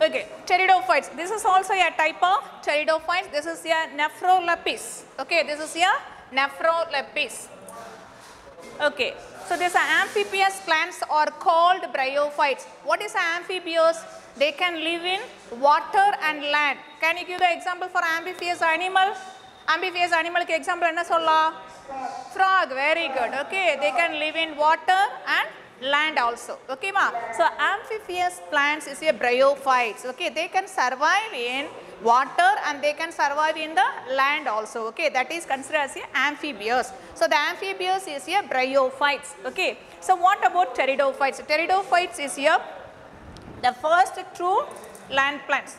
Okay, pteridophytes. This is also a type of pteridophytes. This is a nephrolepis. Okay, this is a nephrolepis. Okay, so these are amphibious plants are called bryophytes. What is amphibious? They can live in water and land. Can you give the example for amphibious animal? Amphibious animal க்கு example என்ன சொல்லலாம்? Frog, very good. Okay, they can live in water and land also. Okay ma? So amphibious plants is a bryophytes. Okay, they can survive in water and they can survive in the land also. Okay, that is considered as a amphibious. So the amphibious is a bryophytes. Okay, so what about pteridophytes? Pteridophytes is here the first true land plants.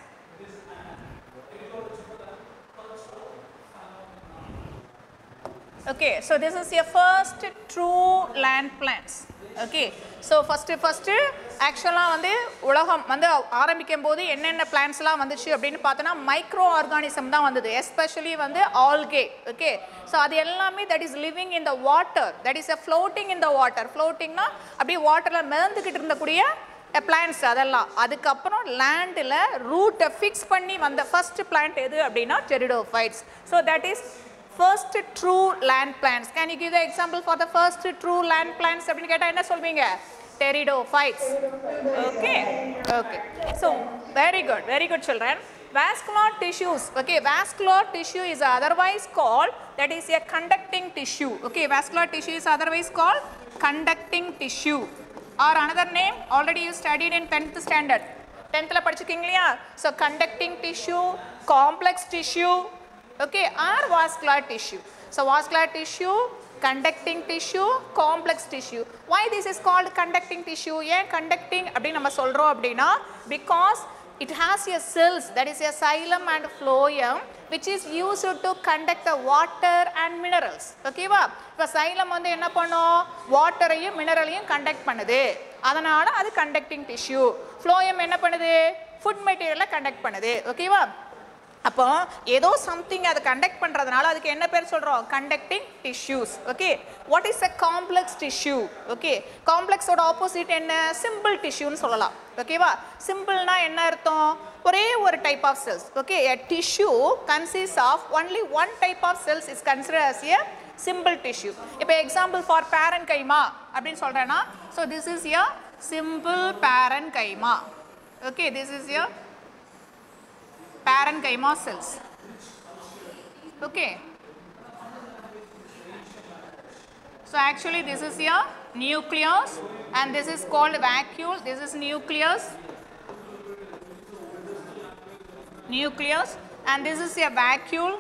Okay, so this is your first true land plants. Okay, so first first ஆக்சுவலாக வந்து உலகம் வந்து ஆரம்பிக்கும் போது என்னென்ன பிளான்ஸ்லாம் வந்துச்சு அப்படின்னு பார்த்தோன்னா மைக்ரோ ஆர்கானிசம் தான் வந்தது எஸ்பெஷலி வந்து ஆல்கே ஓகே ஸோ அது எல்லாமே that is living in the water that is a floating in the water ஃப்ளோட்டிங்னா அப்படியே வாட்டரில் மிதந்துக்கிட்டு இருந்தக்கூடிய பிளான்ஸ் அதெல்லாம் அதுக்கப்புறம் லேண்டில் ரூட்டை ஃபிக்ஸ் பண்ணி வந்த ஃபர்ஸ்ட் பிளான்ட் எது அப்படின்னா pteridophytes so that is first true land plants can you give the example for the first true land plants அப்படின்னு கேட்டால் என்ன சொல்வீங்க pteridophytes okay okay so very good very good children vascular tissues okay vascular tissue is otherwise called that is a conducting tissue okay vascular tissue is otherwise called conducting tissue or another name already you studied in 10th standard 10th ல படிச்சிருக்கீங்க இல்லையா so conducting tissue complex tissue okay or vascular tissue so vascular tissue conducting tissue complex tissue why this is called conducting tissue ஏன் conducting அப்படின்னு நம்ம சொல்றோம் அப்படின்னா because it has a cells that is a xylem and phloem which is used to conduct the water and minerals ஓகேவா இப்போ xylem வந்து என்ன பண்ணும் வாட்டரையும் மினரலையும் கண்டக்ட் பண்ணுது அதனால அது கண்டக்டிங் டிஷ்யூ ஃப்ளோயம் என்ன பண்ணுது ஃபுட் மெட்டீரியலை கண்டக்ட் பண்ணுது ஓகேவா அப்போ ஏதோ சம்திங் அதை கண்டக்ட் பண்ணுறதுனால அதுக்கு என்ன பேர் சொல்கிறோம் conducting tissues okay what is a complex tissue okay காம்ப்ளெக்ஸோட ஆப்போசிட் என்ன சிம்பிள் டிஷ்யூன்னு சொல்லலாம் ஓகேவா சிம்பிள்னா என்ன அர்த்தம் ஒரே ஒரு type of cells okay a tissue consists of only one type of cells is consider as a simple tissue இப்போ எக்ஸாம்பிள் ஃபார் பேரன் கைமா அப்படின்னு சொல்கிறேன்னா so this is a simple parenchyma okay this is a parenchyma cells. Okay. So actually this is your nucleus and this is called vacuole. This is nucleus. Nucleus and this is a vacuole.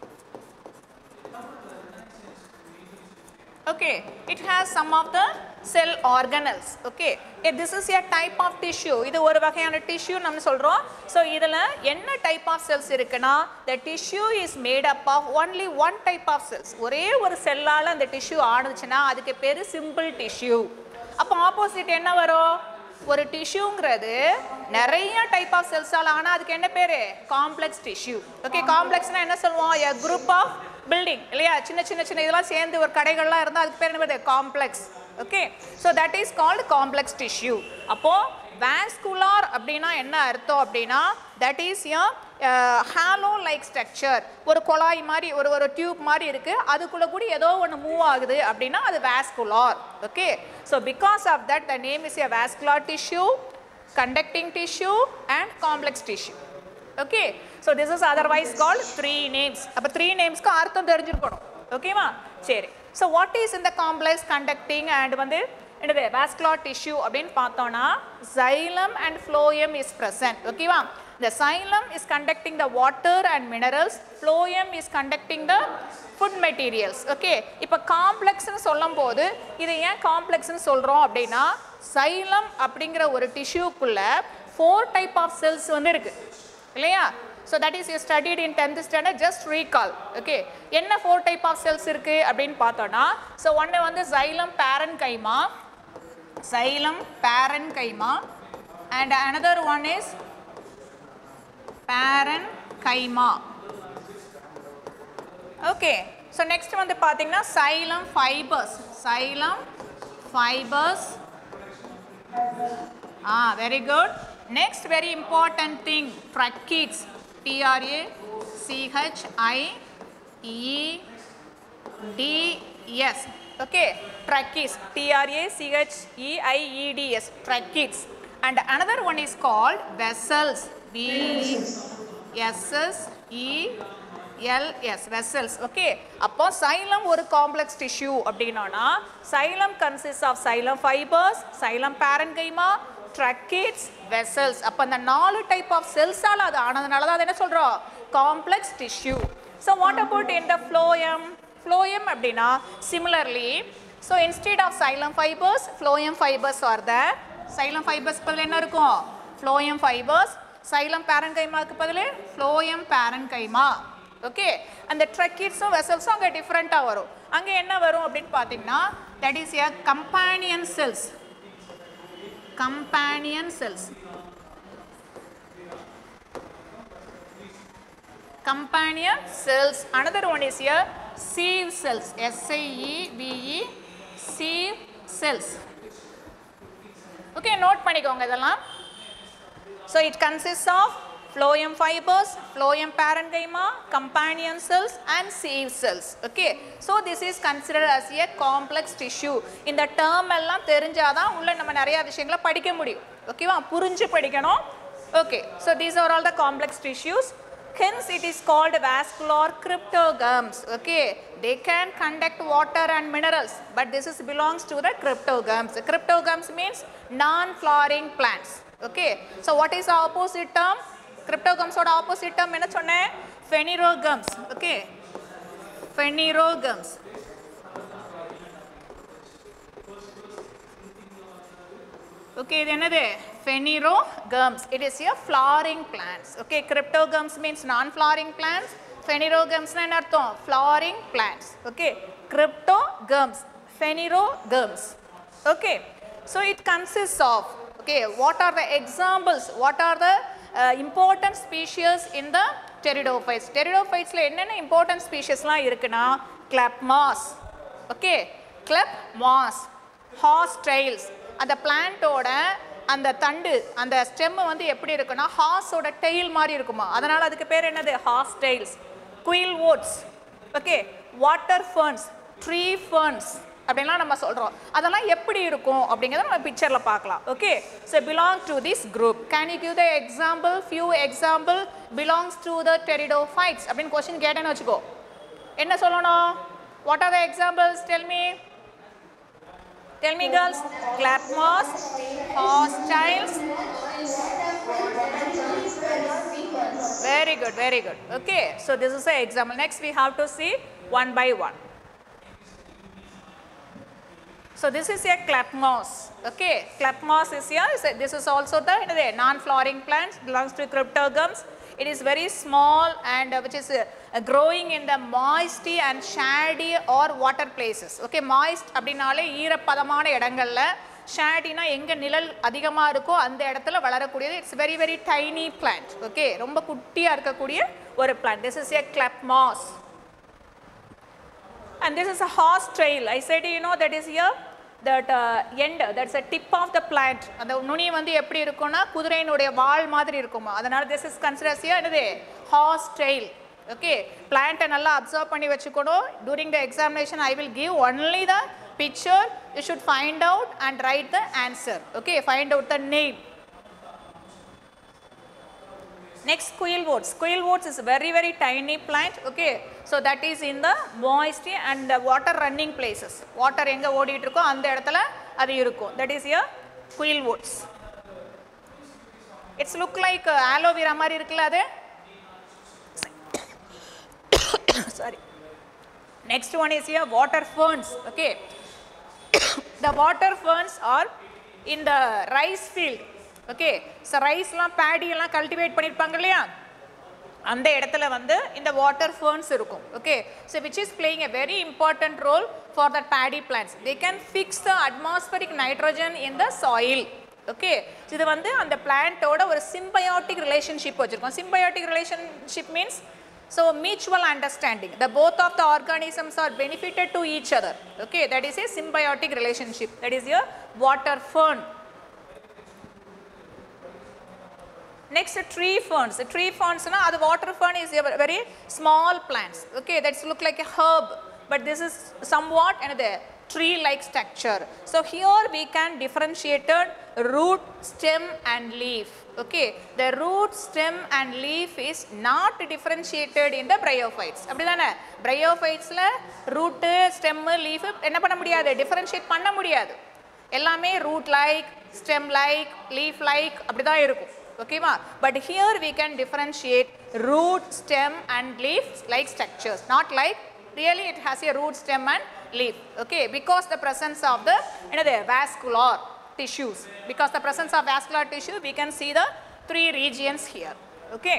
Okay, it has some of the cell organelles. Okay, Eh, this is a type of tissue. இது ஒரு வகையான tissue நம்ம சொல்றோம். So இதுல என்ன type of cells இருக்குன்னா the tissue is made up of only one type of cells. ஒரே ஒரு செல்லால அந்த tissue ஆனதுச்சுன்னா அதுக்கு பேரு simple tissue. அப்போ ஆப்போசிட் என்ன வரும் ஒரு டிஷ்யூங்கிறது நிறைய டைப் ஆஃப் செல்ஸால் ஆனால் அதுக்கு என்ன பேர் காம்ப்ளெக்ஸ் டிஷ்யூ ஓகே காம்ப்ளெக்ஸ்னா என்ன சொல்லுவோம் எ குரூப் ஆஃப் பில்டிங் இல்லையா சின்ன சின்ன சின்ன இதெல்லாம் சேர்ந்து ஒரு கடைகள்லாம் இருந்தால் அதுக்கு பேர் என்ன பேர் complex okay so that is called complex tissue அப்போது வாஸ்குலார் அப்படின்னா என்ன அர்த்தம் அப்படின்னா that is a hollow like structure ஒரு குழாய் மாதிரி ஒரு ஒரு டியூப் மாதிரி இருக்குது அதுக்குள்ளே கூட ஏதோ ஒன்று மூவ் ஆகுது அப்படின்னா அது vascular okay so because of that the name is a vascular tissue conducting tissue and complex tissue okay so this is otherwise called three names அப்ப three namesக்கு அர்த்தம் தெரிஞ்சிருக்கணும் ஓகேவா சரி so what is in the complex conducting and வந்து என்னது vascular tissue அப்படின்னு பார்த்தோம்னா xylem and phloem is present ஓகேவா the xylem is conducting the water and minerals phloem is conducting the food materials okay இப்போ காம்ப்ளெக்ஸ்னு சொல்லும் போது இதை ஏன் காம்ப்ளெக்ஸ்னு சொல்கிறோம் அப்படின்னா சைலம் அப்படிங்கிற ஒரு டிஷ்யூக்குள்ள ஃபோர் டைப் ஆஃப் செல்ஸ் வந்து இருக்கு இல்லையா so that is you studied in tenth standard just recall okay என்ன ஃபோர் டைப் ஆஃப் செல்ஸ் இருக்கு அப்படின்னு பார்த்தோன்னா ஸோ ஒன்று வந்து xylem parenchyma xylem parenchyma and another one is parenchyma okay so next வந்து பார்த்தீங்கன்னா xylem fibres xylem fibres ah very good Next very important thing, tracheids. T R A C H I E D S. Okay, tracheids. T R A C H E I E D S. Tracheids. And another one is called vessels. V S S E LS vessels okay அப்போ xylem ஒரு complex tissue அப்படின்னா xylem consist of xylem fibres xylem parenchyma tracheids vessels அப்போ அந்த நாலு type of செல்ஸால் அது ஆனதுனால தான் அது என்ன சொல்கிறோம் complex tissue so what about இந்த ஃப்ளோயம் ஃப்ளோயம் அப்படின்னா similarly so instead of xylem fibres phloem fibres are the xylem fibres பதில் என்ன இருக்கும் ஃப்ளோயம் ஃபைபர்ஸ் சைலம் பேரன்கைமாக்கு பதில் ஃப்ளோயம் பேரன்கைமா ஓகே அந்த ட்ரக்கிட்ஸும் வெசல்ஸும் அங்கே டிஃப்ரெண்ட்டாக வரும் அங்கே என்ன வரும் அப்படின்னு பார்த்தீங்கன்னா that is a companion cells companion cells companion cells another one is here sieve cells s i e v e sieve cells okay note பண்ணிக்கோங்க இதெல்லாம் so it consists of phloem fibers phloem parenchyma companion cells and sieve cells okay so this is considered as a complex tissue இந்த term எல்லாம் தெரிஞ்சாதான் உள்ள நம்ம நிறைய விஷயங்களை படிக்க முடியும் ஓகேவா புரிஞ்சு படிக்கணும் okay so these are all the complex tissues hence it is called vascular cryptogams okay they can conduct water and minerals but this is belongs to the cryptogams cryptogams means non flowering plants okay so what is the opposite term cryptogams ஓட opposite term என்ன சொன்னேன் phanerogams okay phanerogams Okay, இது என்னது phanerogams. It is a flowering plants. Okay, cryptogams means non-flowering plants. Phanerogams என்ன அர்த்தம் flowering plants. Okay, cryptogams, phanerogams. Okay, so it consists of. Okay, what are the examples? What are the uh, important species in the pteridophytes? Pteridophytesல என்னென்ன important speciesலாம் இருக்குன்னா clapmas. Okay, clapmas, horsetails. அந்த பிளான்ட்டோட அந்த தண்டு அந்த stem வந்து எப்படி இருக்குன்னா ஹார்ஸோட டெயில் மாதிரி இருக்குமா அதனால அதுக்கு பேர் என்னது horse tails quillworts okay water ferns tree ferns அப்படின்லாம் நம்ம சொல்கிறோம் அதெல்லாம் எப்படி இருக்கும் அப்படிங்கிறத நம்ம பிக்சரில் பார்க்கலாம் okay so belong to this group can you give the example few example belongs to the pteridophytes அப்படின்னு கொஸ்டின் கேட்டேன்னு வச்சுக்கோ என்ன சொல்லணும் what are the examples tell me Tell me girls, clap moss, hostiles. Very good, very good. Okay, so this is an example. Next we have to see one by one. So this is a clap moss. Okay, clap moss is here. So this is also the you know, the non-flowering plants belongs to cryptogams. It is very small and uh, which is uh, uh, growing in the moisty and shady or water places. Okay, moist அப்படின்னாலே ஈரப்பதமான இடங்கள்ல ஷேடினா எங்கே நிழல் அதிகமாக இருக்கோ அந்த இடத்துல வளரக்கூடியது it's very very tiny plant okay ரொம்ப குட்டியாக இருக்கக்கூடிய ஒரு plant this is a club moss and this is a horse trail i said you know that is here that uh, end that's a tip of the plant அந்த நுனி வந்து எப்படி இருக்கும்னா குதிரையினுடைய வால் மாதிரி இருக்குமா அதனால this is considered as a என்னது horse trail okay plant நல்லா அப்சர்வ் பண்ணி வச்சுக்கணும் during the examination i will give only the picture you should find out and write the answer okay find out the name Next squirrel wood. Squirrel woods is very very tiny plant. Okay, so that is in the moisty and the water running places. Water எங்க ஓடிட்டு இருக்கோ அந்த இடத்துல அது இருக்கும். That is here squirrel woods. It's look like uh, aloe vera மாதிரி இருக்குல்ல அது? Sorry. Next one is here water ferns. Okay. the water ferns are in the rice field. Okay so ரைஸ்லாம் பேடி எல்லாம் கல்டிவேட் பண்ணியிருப்பாங்க இல்லையா அந்த இடத்துல வந்து இந்த வாட்டர் ஃபர்ன்ஸ் இருக்கும் okay so which is playing a very important role for that paddy plants they can fix the atmospheric nitrogen in the soil okay இது வந்து அந்த பிளான்ட்டோட ஒரு சிம்பயோட்டிக் ரிலேஷன்ஷிப் வச்சுருக்கோம் symbiotic relationship means so mutual understanding the both of the organisms are benefitted to each other okay that is A symbiotic relationship that is your water fern Next, tree ferns. Tree ferns, na, the water fern is a very small plants. Okay, that's look like a herb, but this is somewhat another tree-like structure. So here we can differentiate root, stem and leaf. Okay, the root, stem and leaf is not differentiated in the bryophytes. அப்படிதானே bryophytesல root, stem, leaf என்ன பண்ண முடியாது differentiate பண்ண முடியாது எல்லாமே root like, stem like, leaf like அப்படி தான் இருக்கும் ஓகேவா but here we can differentiate root, stem and leaf like structures not like really it has a root, stem and leaf okay because the presence of the என்னது vascular tissues because the presence of vascular tissue we can see the three regions here okay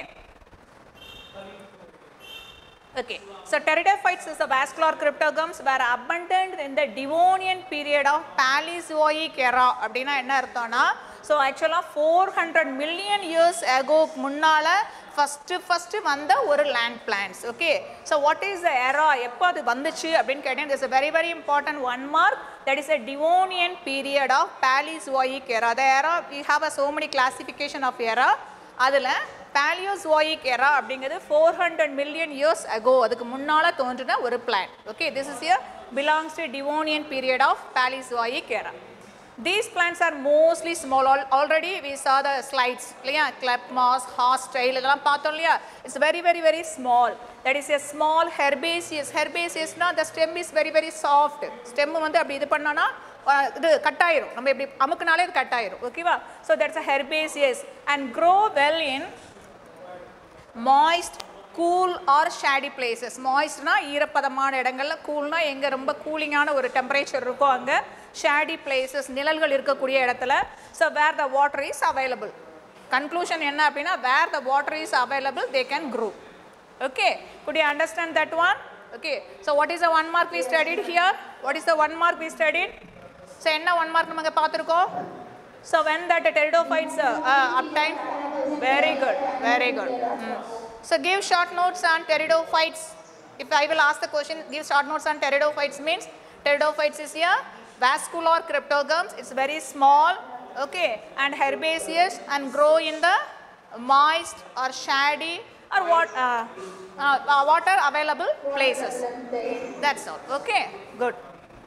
Okay, so pteridophytes is the vascular cryptogams were abundant in the Devonian period of Paleozoic era. அப்படின்னா என்ன அர்த்தம்னா so ஆக்சுவலாக four hundred million years ago முன்னால் first first வந்த ஒரு land plants okay so what is the era எப்போ அது வந்துச்சு அப்படின்னு கேட்டேன் it's very very important one mark that is a Devonian period of Palaeozoic era the era we have a so many classification of era அதில் Palaeozoic era அப்படிங்கிறது four hundred million years ago அதுக்கு முன்னால் தோன்றின ஒரு plant okay this is year belongs to Devonian period of Palaeozoic era These plants are mostly small. Al- Already we saw the slides. இல்லையா club moss horsetail இதெல்லாம் பார்த்தோம் இல்லையா it's very very very small that is a small herbaceous ஹெர்பேசியஸ்னா the stem is very very soft stem வந்து அப்படி இது பண்ணோன்னா அஹ், இது கட் ஆயிரும் நம்ம இப்படி அமுக்குனாலே இது கட் ஆயிரும் ஓகேவா so that's a herbaceous and grow well in moist cool or shady places மாய்ஸ்ட்னா ஈரப்பதமான இடங்கள்ல கூல்னா எங்கே ரொம்ப கூலிங்கான ஒரு டெம்பரேச்சர் இருக்கோ அங்கே ஷேடி பிளேசஸ் நிழல்கள் இருக்கக்கூடிய இடத்துல so where the water is available conclusion என்ன அப்படின்னா where the water is available they can grow okay could you understand that one okay so what is the one mark we studied here what is the one mark we studied so என்ன one mark நம்ம இங்க பார்த்திருக்கோம் so when that pteridophytes uh, uh, obtain very good very good Mm. so give short notes on pteridophytes if i will ask the question give short notes on pteridophytes means pteridophytes is here vascular cryptogams it's very small okay and herbaceous and grow in the moist or shady or what uh, uh, uh, water available places that's all okay good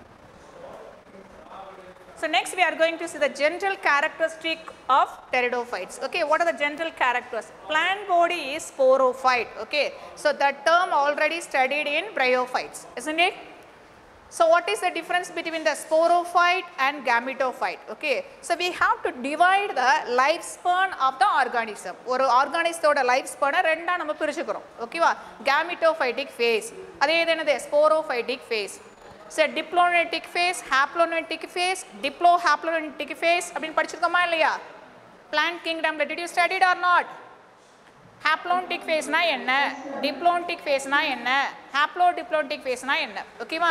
so next we are going to see the general characteristic of pteridophytes. Okay, what are the general characters? Plant body is sporophyte. Okay, so that term already studied in bryophytes, isn't it? So what is the difference between the sporophyte and gametophyte? Okay, so we have to divide the lifespan of the organism. ஒரு ஆர்கானிஸத்தோட life ஸ்பேனை ரெண்டாக நம்ம பிரிச்சுக்கிறோம் ஓகேவா gametophytic phase அதே இது என்னது sporophytic phase so diplontic phase haplontic phase diplo haplontic phase அப்படின்னு படிச்சிருக்கோமா இல்லையா பிளான்ட் கிங்டம்ல did you studied or not haplontic ஃபேஸ்னா என்ன டிப்ளோன்டிக் ஃபேஸ்னா என்ன ஹாப்ளோ டிப்ளோன்டிக் ஃபேஸ்னா என்ன ஓகேவா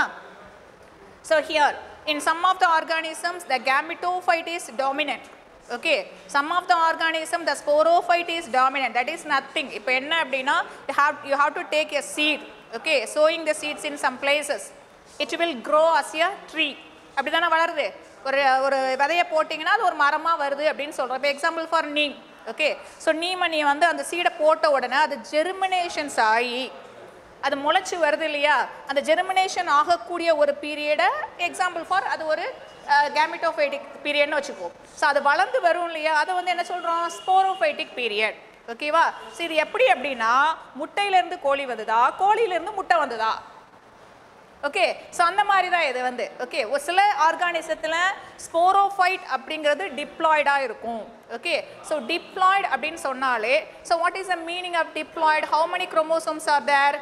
So here, in some of the organisms, the gametophyte is dominant. Okay, some of the organism, the sporophyte is dominant. That is nothing. இப்போ என்ன அப்படின்னா you have you have to take a seed. Okay, sowing the seeds in some places. It will grow as a tree. அப்படி தானே வளருது ஒரு ஒரு விதையை போட்டிங்கன்னா அது ஒரு மரமாக வருது அப்படின்னு சொல்கிறோம் இப்போ example for neem okay so நீமை நீ வந்து அந்த சீடை போட்ட உடனே அது ஜெர்மினேஷன்ஸ் ஆகி அது முளைச்சி வருது இல்லையா அந்த ஜெர்மினேஷன் ஆகக்கூடிய ஒரு பீரியடை எக்ஸாம்பிள் ஃபார் அது ஒரு கேமிட்டோஃபைட்டிக் பீரியட்னு வச்சுக்குவோம் ஸோ அது வளர்ந்து வரும் இல்லையா அதை வந்து என்ன சொல்கிறோம் ஸ்போரோஃபைட்டிக் பீரியட் ஓகேவா ஸோ இது எப்படி அப்படின்னா முட்டையிலேருந்து கோழி வந்ததா கோழியிலேருந்து முட்டை வந்ததா ஓகே ஸோ அந்த மாதிரி தான் இது வந்து ஓகே ஒரு சில ஆர்கானிசத்தில் ஸ்போரோஃபைட் அப்படிங்கிறது டிப்ளாய்டாக இருக்கும் ஓகே ஸோ டிப்ளாய்டு அப்படின்னு சொன்னாலே so what is the meaning of diploid how many chromosomes are there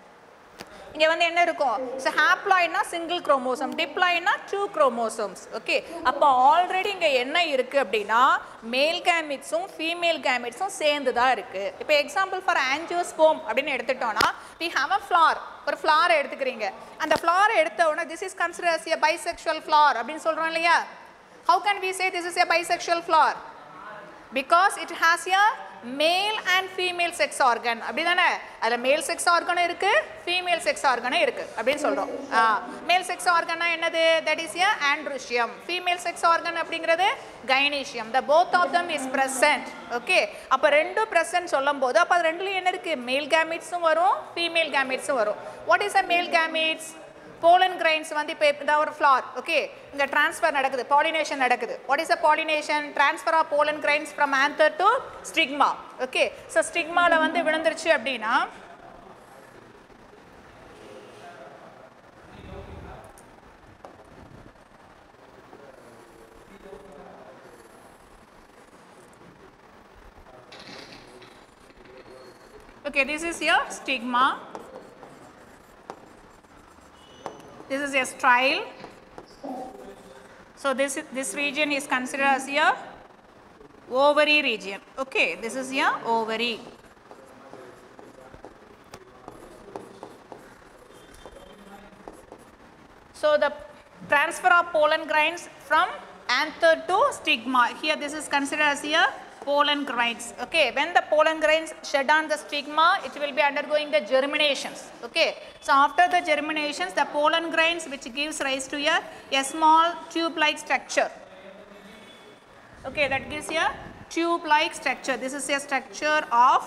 இங்கே வந்து என்ன இருக்கும் ஸோ ஹாப்ளாய்ட்னா சிங்கிள் குரோமோசோம் டிப்ளாய்ட்னா டூ குரோமோசோம்ஸ் ஓகே அப்போ ஆல்ரெடி இங்கே என்ன இருக்குது அப்படின்னா மேல் கேமிட்ஸும் ஃபீமேல் கேமிட்ஸும் சேர்ந்து தான் இருக்குது இப்போ எக்ஸாம்பிள் ஃபார் ஆன்ஜியோஸ்போம் அப்படின்னு எடுத்துட்டோம்னா வி ஹாவ் அ ஃப்ளார் ஒரு ஃப்ளாரை எடுத்துக்கிறீங்க அந்த ஃப்ளாரை எடுத்த உடனே this is consider as a bisexual flower அப்படின்னு சொல்கிறோம் இல்லையா how can we say this is a bisexual flower because it has a male and female sex organ அப்படி தானே அதில் மேல் செக்ஸ் ஆர்கனும் இருக்கு ஃபீமேல் செக்ஸ் ஆர்கனும் இருக்கு அப்படின்னு சொல்கிறோம் மேல் செக்ஸ் ஆர்கன்னா என்னது that is a androecium female sex organ அப்படிங்கிறது gynoecium the both of them is present okay அப்போ ரெண்டும் ப்ரெசன்ட் சொல்லும் போது அப்போ அது ரெண்டுலையும் என்ன இருக்கு மேல் கேமிட்ஸும் வரும் ஃபீமேல் கேமிட்ஸும் வரும் வாட் இஸ் அ மேல் கேமிட்ஸ் போலன் கிரைன்ஸ் வந்து இப்போ இந்த ஒரு ஃப்ளார் ஓகே இங்கே ட்ரான்ஸ்ஃபர் நடக்குது பாலினேஷன் நடக்குது what is a pollination transfer of pollen grains from anther to stigma okay so ஸ்டிக்மாவில் வந்து விழுந்துருச்சு அப்படின்னா Okay, this is your stigma. This is a strile. So this is- this region is considered as your ovary region. Okay, this is your ovary. So the transfer of pollen grains from anther to stigma. Here this is considered as a pollen grains. Okay, when the pollen grains shed on the stigma, it will be undergoing the germinations. Okay, so after the germinations, the pollen grains which gives rise to a, a small tube-like structure. Okay, that gives a tube-like structure. This is a structure of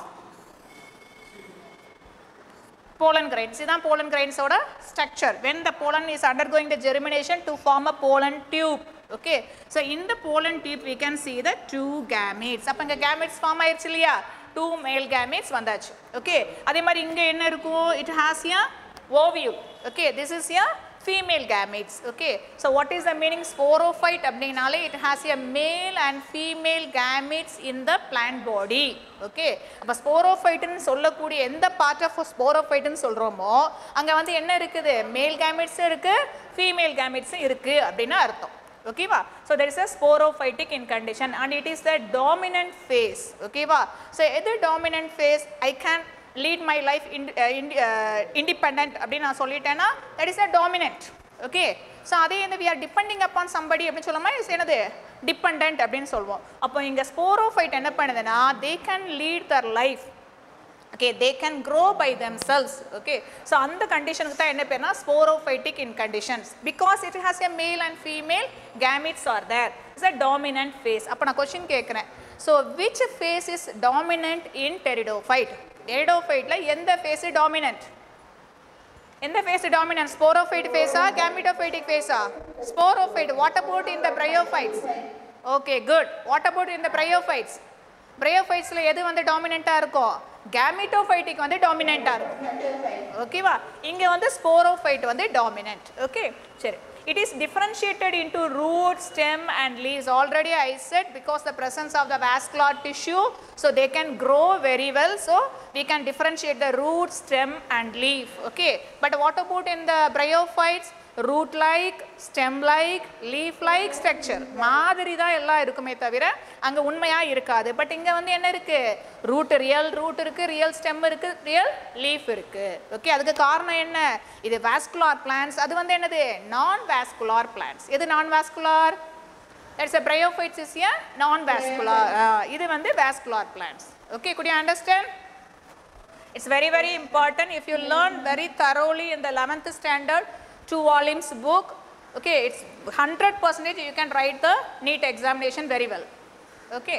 pollen grains. இதுதான் pollen grains ஓட structure. When the pollen is undergoing the germination to form a pollen tube. Okay. So in the pollen tube we can see the two gametes. அப்ப இங்க gametes form ஆயிருச்சு இல்லையா? Two male gametes வந்தாச்சு. Okay. அதே மாதிரி இங்க என்ன இருக்கும்? It has a ovule. Okay. This is a female gametes. Okay. So what is the meaning sporophyte அப்படினாலே it has a male and female gametes in the plant body. Okay. அப்ப ஸ்போரோஃபைட்னு சொல்லக்கூடிய எந்த பார்ட் ஆஃப் ஸ்போரோஃபைட்னு சொல்றோமோ அங்க வந்து என்ன இருக்குது மேல் கேமெட்ஸும் இருக்கு ஃபீமேல் கேமெட்ஸும் இருக்கு அப்படின்னு அர்த்தம் ஓகேவா so there is a sporophytic in condition and it is the dominant phase ஓகேவா ஸோ எது dominant phase I can lead my life independ அப்படின்னு நான் சொல்லிட்டேன்னா that is a dominant okay so அதே இந்த we are depending upon somebody அப்படின்னு சொல்லாமா is என்னது டிபெண்ட் அப்படின்னு சொல்லுவோம் அப்போ இங்கே ஸ்போரோஃபைட் என்ன பண்ணுதுன்னா they can lead their life okay they can grow by themselves okay so அந்த கண்டிஷனுக்கு தான் என்ன பேர்னா sporophytic in conditions because it has a male and female gametes are there it's a dominant phase அப்ப நான் question கேட்குறேன் so which phase is dominant in pteridophyte pteridophyteல எந்த phase dominant எந்த phase dominant sporophyte phase ah gametophytic phase ah sporophyte what about in the bryophytes okay good what about in the bryophytes bryophytesல எது வந்து டாமினண்ட்டாக இருக்கும் gametophytic வந்து டாமினண்ட்டாக இருக்கும் ஓகேவா இங்கே வந்து ஸ்போரோஃபைட் வந்து டாமினன்ட் ஓகே சரி it is differentiated into root stem and leaves already i said because the presence of the vascular tissue so they can grow very well so we can differentiate the root stem and leaf okay but what about in the bryophytes root like stem like leaf like structure மாதிரி தான் எல்லாம் இருக்குமே தவிர அங்க உண்மையா இருக்காது but இங்க வந்து என்ன இருக்கு ரூட் ரியல் ரூட் இருக்கு ரியல் ஸ்டெம் இருக்கு ரியல் லீஃப் இருக்கு ஓகே அதுக்கு காரணம் என்ன இது வாஸ்குலார் பிளான்ஸ் அது வந்து என்னது நான் வாஸ்குலார் பிளான்ஸ் எது non vascular that's a bryophytes is a non vascular இது வந்து vascular plants okay could you understand it's very very important if you learn very thoroughly in the 11th standard two volumes book okay it's 100 percentage you can write the neat examination very well okay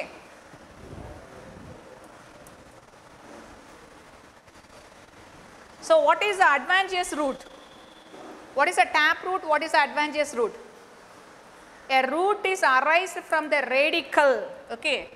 so what is the advantageous root what is a tap root what is the advantageous root a root is arised from the radical okay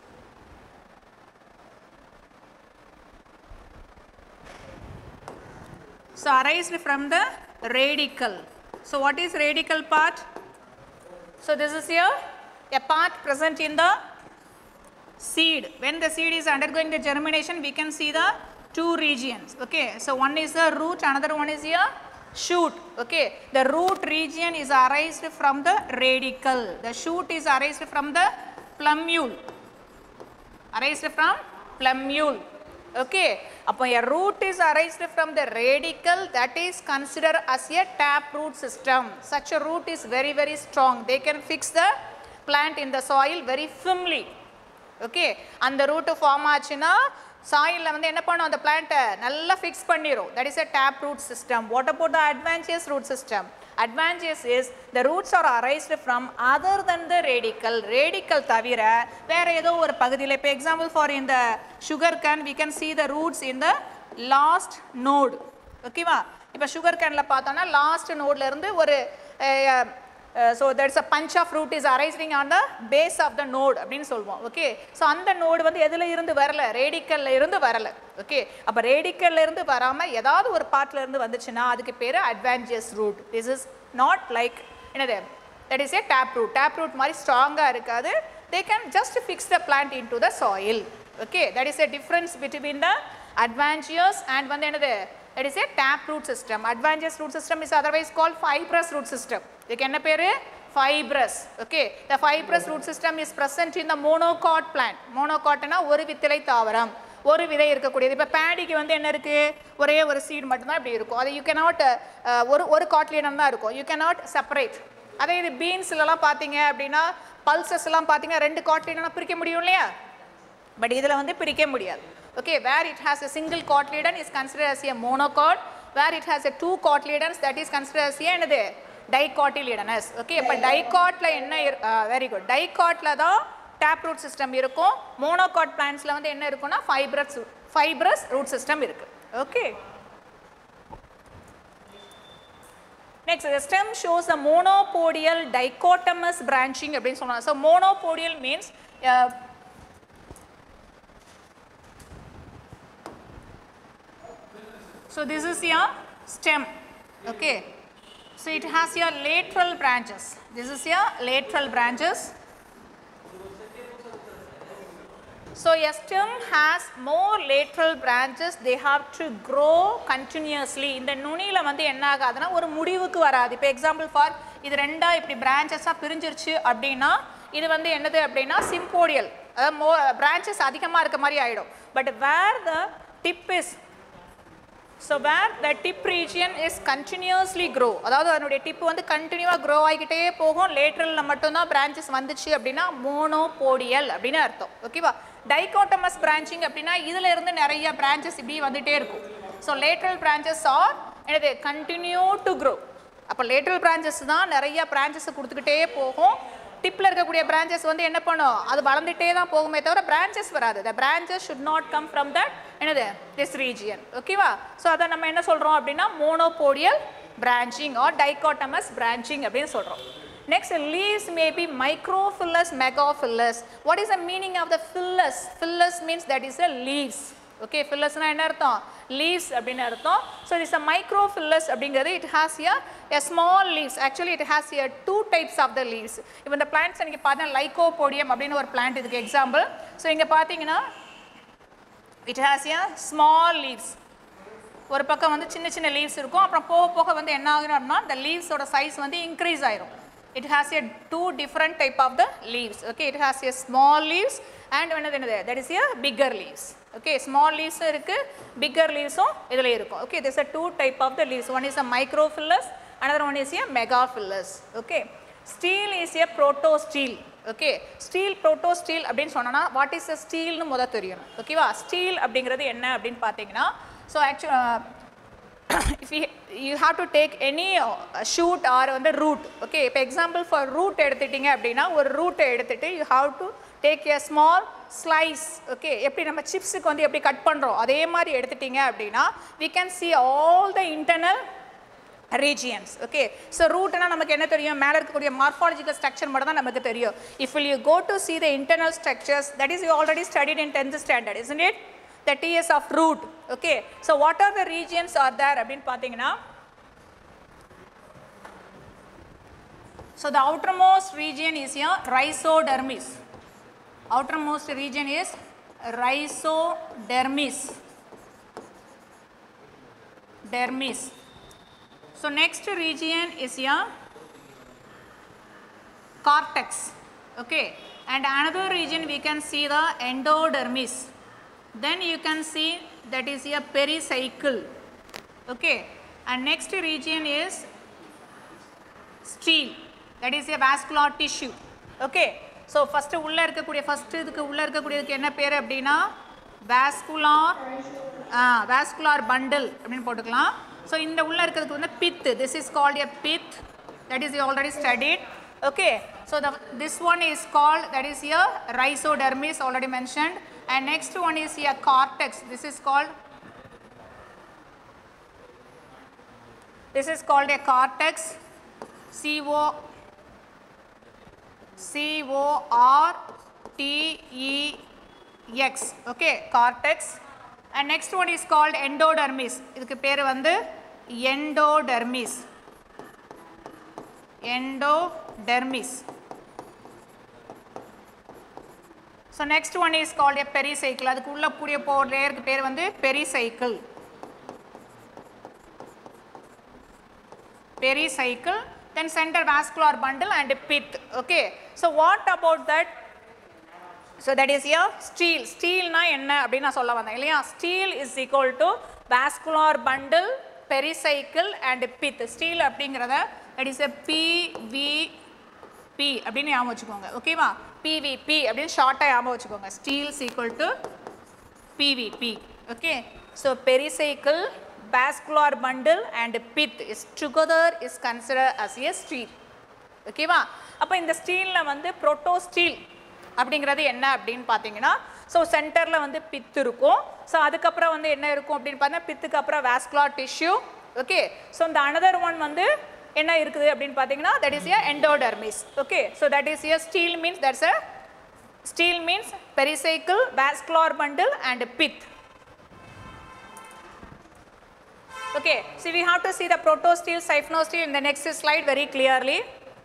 so arised from the radical so what is radical part so this is here a part present in the seed when the seed is undergoing the germination we can see the two regions okay so one is the root another one is here shoot okay the root region is arised from the radical the shoot is arised from the plumule arised from plumule okay upon a root is arised from the radical that is considered as a tap root system such a root is very very strong they can fix the plant in the soil very firmly okay அந்த root form ஆச்சுன்னா சாயிலில் வந்து என்ன பண்ணும் அந்த பிளான்ட்டை நல்லா fix பண்ணிடும் that is a tap root system what about the advantageous root system advantageous is the roots are arised from other than the radical radical தவிர வேற ஏதோ ஒரு பகுதியில் இப்போ எக்ஸாம்பிள் ஃபார் இந்த sugar cane we can see the roots in the last node ஓகேவா இப்போ sugar கேனில் பார்த்தோன்னா லாஸ்ட் நோட்ல இருந்து ஒரு so that's a bunch of root is arising on the base of the node அப்படின்னு சொல்லுவோம் ஓகே ஸோ அந்த நோடு வந்து எதில் இருந்து வரல ரேடிக்கல்ல இருந்து வரல ஓகே அப்போ ரேடிக்கல்ல இருந்து வராமல் ஏதாவது ஒரு பார்ட்ல இருந்து வந்துச்சுன்னா அதுக்கு பேர் adventitious root this is not like என்னது that is a tap root tap root மாதிரி ஸ்ட்ராங்காக இருக்காது they can just fix the plant in to the soil okay that is a difference between the advantageous and வந்து என்னது that is a tap root system advantageous root system is otherwise called fibrous root system இதுக்கு என்ன பேரு fibrous okay the fibrous root system is present in the monocot plant monocotனா ஒரு வித்திலை தாவரம் ஒரு விதை இருக்கக்கூடியது இப்போ பேடிக்கு வந்து என்ன இருக்கு ஒரே ஒரு சீட் மட்டும்தான் இப்படி இருக்கும் அது யூ cannot அஹ், ஒரு ஒரு காட்லினம் தான் இருக்கும் யூ cannot செப்பரேட் அதே இது பீன்ஸ்லலாம் பார்த்தீங்க அப்படின்னா பல்சஸ்லாம் பார்த்தீங்கன்னா ரெண்டு காட்லினம் பிரிக்க முடியும் இல்லையா பட் இதில் வந்து பிரிக்க முடியாது okay where it has a single cotyledon is considered as a monocot where it has a two cotyledons that is considered as a என்னது டைகாட்டிலிடனஸ் ஓகே இப்போ டைகாட்ல என்ன வெரி குட் டைகாட்ல தான் டேப் ரூட் சிஸ்டம் இருக்கும் மோனோகாட் பிளான்ஸ்ல வந்து என்ன இருக்கும்னா ஃபைப்ரஸ் ஃபைப்ரஸ் ரூட் சிஸ்டம் இருக்கு okay next the stem shows a monopodial dichotomous branching அப்படின்னு சொன்னாங்க so monopodial means uh, So this is your stem. Okay. So it has your lateral branches. This is your lateral branches. So a stem has more lateral branches. They have to grow continuously. இந்த நுனியில் வந்து என்ன ஆகாதுன்னா ஒரு முடிவுக்கு வராது இப்போ example for இது ரெண்டா இப்படி பிரான்ச்சஸாக பிரிஞ்சிருச்சு அப்படின்னா இது வந்து என்னது அப்படின்னா சிம்போடியல் அதாவது மோ பிரான்ச்சஸ் அதிகமாக இருக்க மாதிரி ஆகிடும் but where the tip is so where the tip region is continuously grow அதாவது அதனுடைய டிப் வந்து கண்டினியூவாக க்ரோ ஆகிக்கிட்டே போகும் லேட்ரலில் மட்டும்தான் பிரான்ச்சஸ் வந்துச்சு அப்படின்னா மோனோபோடியல் அப்படின்னு அர்த்தம் ஓகேவா டைகோட்டமஸ் பிரான்ச்சிங் அப்படின்னா இதில் இருந்து நிறைய பிரான்ச்சஸ் இப்படி வந்துட்டே இருக்கும் ஸோ லேட்ரல் பிரான்ச்சஸ் ஆர் என்னது கண்டினியூ டு க்ரோ அப்போ லேட்ரல் பிரான்ச்சஸ் தான் நிறைய பிரான்ச்சஸ் கொடுத்துக்கிட்டே போகும் டிப்பில் இருக்கக்கூடிய பிரான்ச்சஸ் வந்து என்ன பண்ணும் அது வளர்ந்துட்டே தான் போகுமே தவிர பிரான்ச்சஸ் வராது the branches should not come from that என்னது திஸ் ரீஜியன் ஓகேவா ஸோ அதை நம்ம என்ன சொல்கிறோம் அப்படின்னா monopodial branching or dichotomous branching அப்படின்னு சொல்கிறோம் next leaves may be microphyllous megaphyllous what is the meaning of the phyllous phyllous means that is the leaves okay ஃபில்லஸ்னா என்ன அர்த்தம் லீவ்ஸ் அப்படின்னு அர்த்தம் ஸோ இட்ஸ் அ மைக்ரோஃபில்லஸ் அப்படிங்கிறது it has a a small leaves actually it has a two types of the leaves இப்போ இந்த plants எனக்கு பார்த்தா லைகோபோடியம் அப்படின்னு ஒரு பிளான்ட் இதுக்கு எக்ஸாம்பிள் ஸோ இங்கே பார்த்தீங்கன்னா it has a small leaves ஒரு பக்கம் வந்து சின்ன சின்ன லீவ்ஸ் இருக்கும் அப்புறம் போக போக வந்து என்ன ஆகும் அப்படின்னா இந்த லீவ்ஸோட சைஸ் வந்து இன்க்ரீஸ் ஆயிரும் it has a two different type of the leaves okay it has a small leaves and என்னது என்னது that is a bigger leaves okay small லீவ்ஸும் இருக்குது பிக்கர் லீவ்ஸும் இதில் இருக்கும் okay this a two type of the leaves one is a microphyllous another one is a megaphyllous okay stele is a protostele okay stele protostele அப்படின்னு சொன்னோன்னா what is அ ஸ்டீல்னு முத தெரியணும் ஓகேவா ஸ்டீல் அப்படிங்கிறது என்ன அப்படின்னு பார்த்தீங்கன்னா so actual if you, you have to take any uh, shoot or வந்து root okay இப்போ எக்ஸாம்பிள் ஃபார் ரூட் எடுத்துட்டீங்க அப்படின்னா ஒரு ரூட்டை எடுத்துட்டு you have to take a small slice ஓகே எப்படி நம்ம சிப்ஸுக்கு வந்து எப்படி கட் பண்ணுறோம் அதே மாதிரி எடுத்துட்டீங்க அப்படின்னா we can see all the internal regions okay so rootனா நமக்கு என்ன தெரியும் மேலே இருக்கக்கூடிய மார்ஃபாலஜிக்கல் ஸ்ட்ரக்சர் மட்டும் தான் நமக்கு தெரியும் if will you go to see the internal structures that is you already studied in 10th standard isn't it the TS of root okay so what are the regions are there அப்படின்னு பார்த்தீங்கன்னா so the outermost region is your rhizodermis outermost region is rhizodermis dermis so next region is your cortex okay and another region we can see the endodermis then you can see that is a pericycle okay and next region is steel that is a vascular tissue okay so first உள்ளே இருக்கக்கூடிய first இதுக்கு உள்ளே இருக்கக்கூடியதுக்கு என்ன பேர் அப்படின்னா vascular vascular bundle அப்படின்னு போட்டுக்கலாம் so இந்த உள்ளே இருக்கிறதுக்கு வந்து pith this is called a pith that is already studied okay so the this one is called that is here rhizodermis already mentioned and next one is here cortex this is called this is called a cortex c o c o r t e x okay cortex and next one is called endodermis இதுக்கு பேர் வந்து endodermis endodermis. So next one is called a pericycle. அதுக்கு உள்ள கூடிய போ லேயருக்கு பேர் வந்து pericycle. Pericycle, then center vascular bundle and pith. Okay. So what about that? So that is here steel. Steel na என்ன அப்படின்னு நான் சொல்ல வந்தேன் இல்லையா steel is equal to vascular bundle, pericycle and pith. Steel அப்படிங்கிறத that is a PVP அப்படின்னு ஞாபகம் வச்சுக்கோங்க ஓகேவா PVP அப்படின்னு ஷார்ட்டாக ஞாபகம் வச்சுக்கோங்க steel is equal to PVP okay so pericycle vascular bundle and pith is together is considered as a steel ஓகேவா அப்போ இந்த ஸ்டீலில் வந்து புரோட்டோ ஸ்டீல் அப்படிங்கிறது என்ன அப்படின்னு பார்த்தீங்கன்னா ஸோ சென்டரில் வந்து பித்து இருக்கும் ஸோ அதுக்கப்புறம் வந்து என்ன இருக்கும் அப்படின்னு பார்த்தா பித்துக்கு அப்புறம் வேஸ்குலார் டிஷ்யூ ஓகே ஸோ இந்த அனதர் ஒன் வந்து என்ன இருக்குது அப்படின்னு பார்த்தீங்கன்னா that is a endodermis okay so that is a stele means that's a stele means pericycle vascular bundle and pith Okay, so we have to see the protosteel, siphonosteel in the next slide very clearly.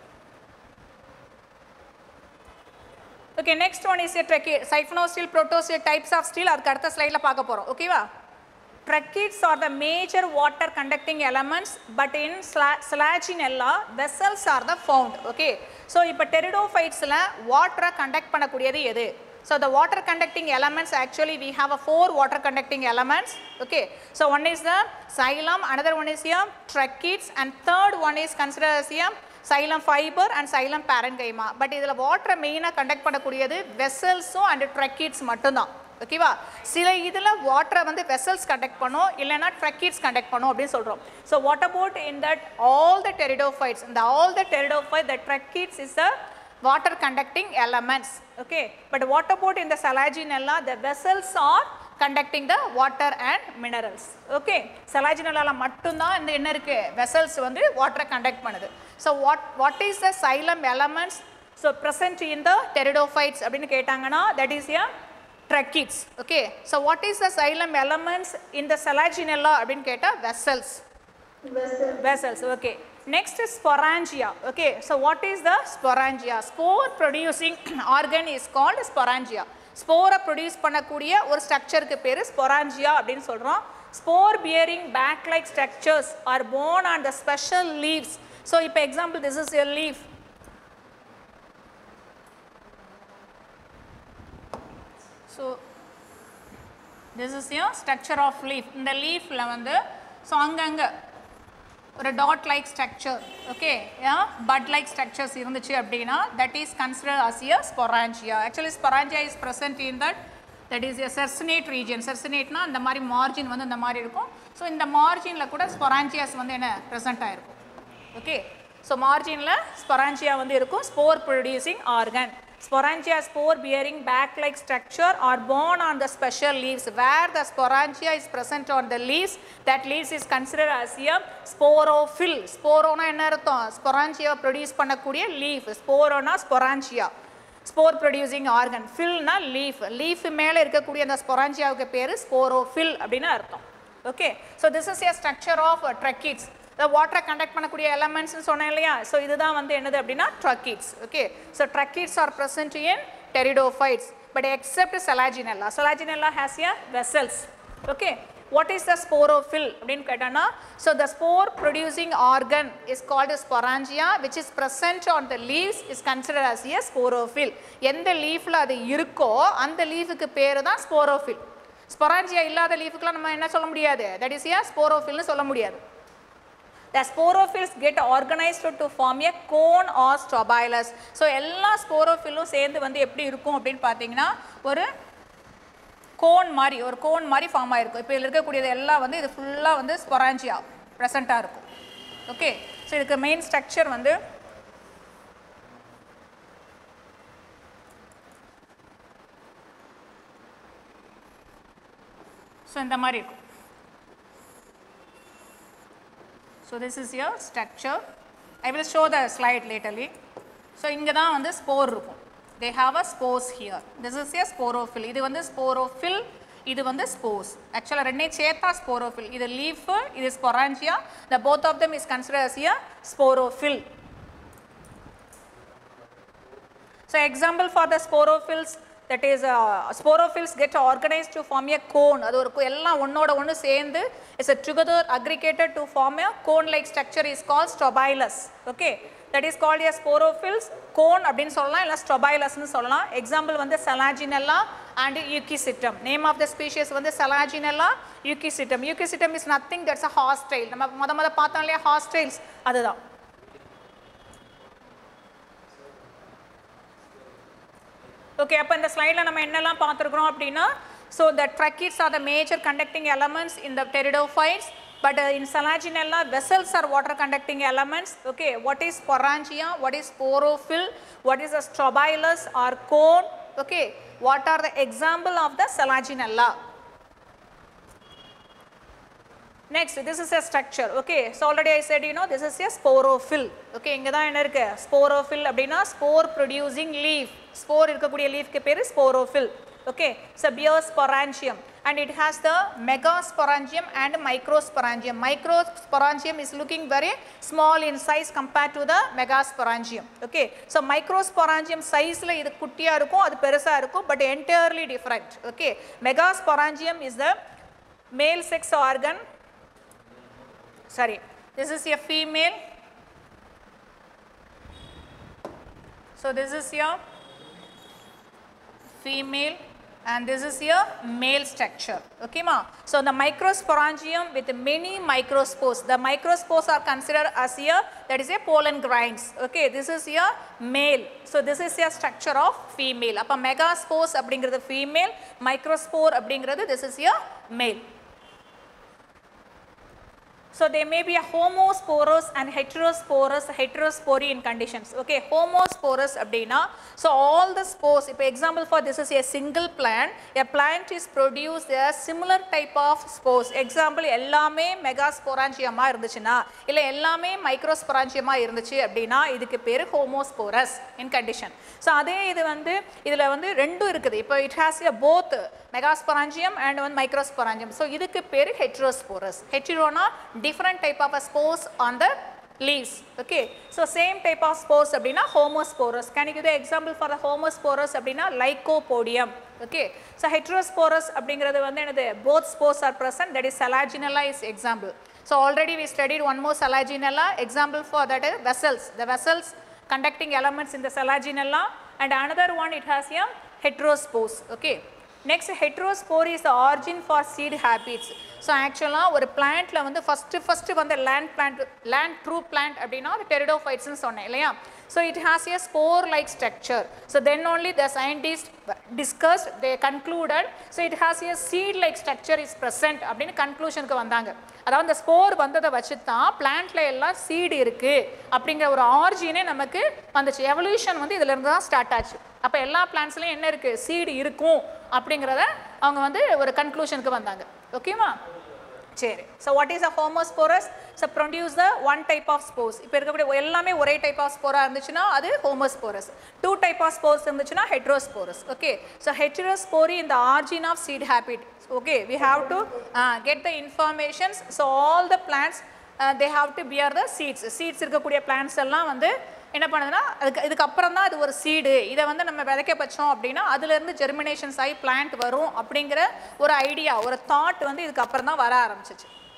Okay, next one is a trachea, siphonosteel, protosteel types of steel. அதுக்கு அடுத்த ஸ்லைடில் பார்க்க போகிறோம் ஓகேவா Tracheids are the major water conducting elements but in sla- Selaginella vessels are the found okay so இப்போ pteridophytes-ல water conduct பண்ணக்கூடியது எது so the water conducting elements actually we have a four water conducting elements okay so one is the xylem another one is here tracheids and third one is considered as here xylem fiber and xylem parenchyma but இதில் water மெயினாக conduct பண்ணக்கூடியது வெசல்ஸும் and tracheids மட்டும்தான் ஓகேவா சில இதில் வாட்டரை வந்து வெசல்ஸ் கண்டக்ட் பண்ணும் இல்லைன்னா ட்ரக்கீட்ஸ் கண்டக்ட் பண்ணும் அப்படின்னு சொல்கிறோம் so what about in that all the pteridophytes இந்த all the pteridophyte the tracheids is a water conducting elements okay but what about in the salaginella the vessels are conducting the water and minerals okay salaginella மட்டும்தான் இந்த என்ன இருக்கு vessels வந்து water conduct பண்ணுது so what what is the xylem elements so present in the pteridophytes அப்படின்னு கேட்டாங்கன்னா that is a tracheids okay so what is the xylem elements in the salaginella அப்படின்னு கேட்டா vessels vessels okay next is sporangia okay so what is the sporangia spore producing organ is called sporangia ஸ்போரை produce பண்ணக்கூடிய ஒரு ஸ்ட்ரக்சருக்கு பேர் sporangia அப்படின்னு சொல்கிறோம் spore bearing bag like structures are born on the special leaves so இப்போ example this is your leaf so this is your structure of leaf இந்த லீஃபில் வந்து ஸோ அங்கங்கே ஒரு dot like structure okay but like structures இருந்துச்சு அப்படின்னா that is consider as ear sporangia actually sporangia is present in that that is a circinate region செர்சினேட்னா இந்த மாதிரி margin வந்து இந்த மாதிரி இருக்கும் ஸோ இந்த மார்ஜினில் கூட ஸ்பொராஞ்சியாஸ் வந்து என்ன ப்ரெசென்ட் ஆகிருக்கும் ஓகே ஸோ மார்ஜினில் ஸ்பொராஞ்சியா வந்து இருக்கும் spore producing organ Sporangia spore bearing back like structure are born on the special leaves where the sporangia is present on the leaves that leaves is considered as a sporophyll ஸ்போரோனா என்ன அர்த்தம் sporangia produce பண்ணக்கூடிய leaf ஸ்போரோனா sporangia spore producing organ ஃபில்னா leaf leaf மேலே இருக்கக்கூடிய அந்த ஸ்பொராஞ்சியாவுக்கு பேர் ஸ்போரோஃபில் அப்படின்னு அர்த்தம் okay so this is a structure of tracheids இந்த வாட்டரை கண்டக்ட் பண்ணக்கூடிய எலமெண்ட்ஸ்னு சொன்னேன் இல்லையா ஸோ இதுதான் வந்து என்னது அப்படின்னா tracheids okay so tracheids are present in pteridophytes but except selaginella selaginella has a vessels okay what is the sporophyll அப்படின்னு கேட்டோன்னா so the spore producing organ is called as sporangia which is present on the leaves is considered as a sporophyll எந்த லீஃபில் அது இருக்கோ அந்த லீஃபுக்கு பேர் தான் sporophyll sporangia இல்லாத லீஃபுக்குலாம் நம்ம என்ன சொல்ல முடியாது தட் இஸ் ஏ ஸ்போரோஃபில்னு சொல்ல முடியாது the sporophylls get organized to form a cone or strobilus so எல்லா ஸ்போரோஃபில்லும் சேர்ந்து வந்து எப்படி இருக்கும் அப்படின்னு பார்த்தீங்கன்னா ஒரு கோன் மாதிரி ஒரு கோன் மாதிரி ஃபார்ம் ஆயிருக்கும் இப்போ இதில் இருக்கக்கூடியது எல்லாம் வந்து இது ஃபுல்லாக வந்து ஸ்பொராஞ்சியா ப்ரெசண்ட்டாக இருக்கும் ஓகே ஸோ இதுக்கு மெயின் ஸ்ட்ரக்சர் வந்து ஸோ இந்த மாதிரி இருக்கும் so this is your structure I will show the slide laterally so இங்கே தான் வந்து ஸ்போர் இருக்கும் they have a spores here this is a sporophyll இது வந்து ஸ்போரோஃபில் இது வந்து ஸ்போர்ஸ் ஆக்சுவலாக ரெண்டே சேர்த்தா ஸ்போரோஃபில் இது லீஃப் இது sporangia the both of them is consider as a sporophyll So example for the sporophylls that is uh, sporophylls get organized to form a cone அது ஒரு கு- எல்லாம் ஒன்னோட ஒன்று சேர்ந்து is a together aggregated to form a cone like structure is called strobilus okay that is called a sporophylls cone அப்படின்னு சொல்லலாம் இல்லை strobilusனு சொல்லலாம் example வந்து salaginella and euchysitum name of the species வந்து salaginella euchysitum euchysitum is nothing that's a hostile நம்ம முத முத பார்த்தோம் இல்லையா hostiles அதுதான் ஓகே அப்போ இந்த ஸ்லைடில் நம்ம என்னெல்லாம் பார்த்துருக்குறோம் அப்படின்னா so the tracheids are the major conducting elements in the pteridophytes but in selaginella vessels are water conducting elements okay what is sporangia what is sporophyll what is the strobilus or cone okay what are the example of the selaginella Next, this is a structure. Okay, so already I said, you know, this is a sporophyll. Okay, இங்க தான் என்ன இருக்கு sporophyll அப்படின்னா spore producing leaf. Spore இருக்கக்கூடிய leafக்கு பேரு sporophyll. Okay, so biosporangium and it has the megasporangium and microsporangium. Microsporangium is looking very small in size compared to the megasporangium. Okay, so microsporangium sizeல இது குட்டியா இருக்கும் அது பெருசா இருக்கும் but entirely different. Okay, megasporangium is the male sex organ sorry this is a female so this is your female and this is your male structure okay ma so the microsporangium with many microspores the microspores are considered as your that is a pollen grains okay this is your male so this is your structure of female அப்ப megaspores அப்படிங்கிறது female microspore அப்படிங்கிறது this is your male So they may be a homosporous and heterosporous, heterospory in conditions. Okay, homosporous அப்படின்னா so all the spores, இப்போ example for this is a single plant, a plant is produced a similar type of spores. Example எல்லாமே மெகாஸ்போராஞ்சியமா இருந்துச்சுன்னா இல்லை எல்லாமே மைக்ரோஸ்போராஞ்சியமா இருந்துச்சு அப்படின்னா இதுக்கு பேர் ஹோமோஸ்போரஸ் இன் கண்டிஷன் ஸோ அதே இது வந்து இதில் வந்து ரெண்டும் இருக்குது இப்போ it has a both megasporangium and வந்து மைக்ரோஸ்பொராஞ்சியம் ஸோ இதுக்கு பேர் ஹெட்ரோஸ்போரஸ் ஹெட்ரோனா different type of spores on the leaves okay so same type of spores அப்படின்னா homosporous can you give the example for the homosporous அப்படின்னா lycopodium okay so heterosporous அப்படிங்கிறது வந்து என்னது both spores are present that is salaginella is example so already we studied one more salaginella example for that is vessels the vessels conducting elements in the salaginella and another one it has a heterospores okay next heterospore is the origin for seed habits so ஆக்சுவலாக ஒரு பிளான்ட்ல வந்து first first வந்து land plant land true plant அப்படின்னா அது டெரிடோஃபைட்ஸ்னு சொன்னேன் இல்லையா so it has a spore like structure so then only the scientist discussed they concluded so it has a seed like structure is present அப்படின்னு கன்க்ளூஷனுக்கு வந்தாங்க அதாவது அந்த ஸ்போர் வந்ததை வச்சு தான் பிளான்ட்ல எல்லாம் சீடு இருக்கு அப்படிங்கிற ஒரு ஆர்ஜினே நமக்கு வந்துச்சு எவல்யூஷன் வந்து இதுல இருந்து தான் ஸ்டார்ட் ஆச்சு அப்போ எல்லா பிளான்ட்ஸ்லையும் என்ன இருக்கு சீடு இருக்கும் அப்படிங்கிறத அவங்க வந்து ஒரு கன்க்ளூஷனுக்கு வந்தாங்க ஓகேவா சரி so what is a homosporous so produce the one type of spores இப்போ இருக்கக்கூடிய எல்லாமே ஒரே டைப் ஆஃப் ஸ்போராக இருந்துச்சுன்னா அது homosporous two type of spores இருந்துச்சுன்னா ஹெட்ரோஸ்போரஸ் ஓகே ஸோ ஹெட்ரோஸ்போரி இந்த origin of seed habit okay we have to get the informations so all the plants they have to bear the seeds seeds இருக்கக்கூடிய plants எல்லாம் வந்து என்ன பண்ணுதுன்னா அதுக்கு இதுக்கப்புறம் தான் அது ஒரு சீடு இதை வந்து நம்ம விதைக்க வச்சோம் அப்படின்னா அதுலேருந்து ஜெர்மினேஷன்ஸ் ஆகி பிளான்ட் வரும் அப்படிங்கிற ஒரு ஐடியா ஒரு தாட் வந்து இதுக்கப்புறம் தான் வர ஆரம்பிச்சிச்சு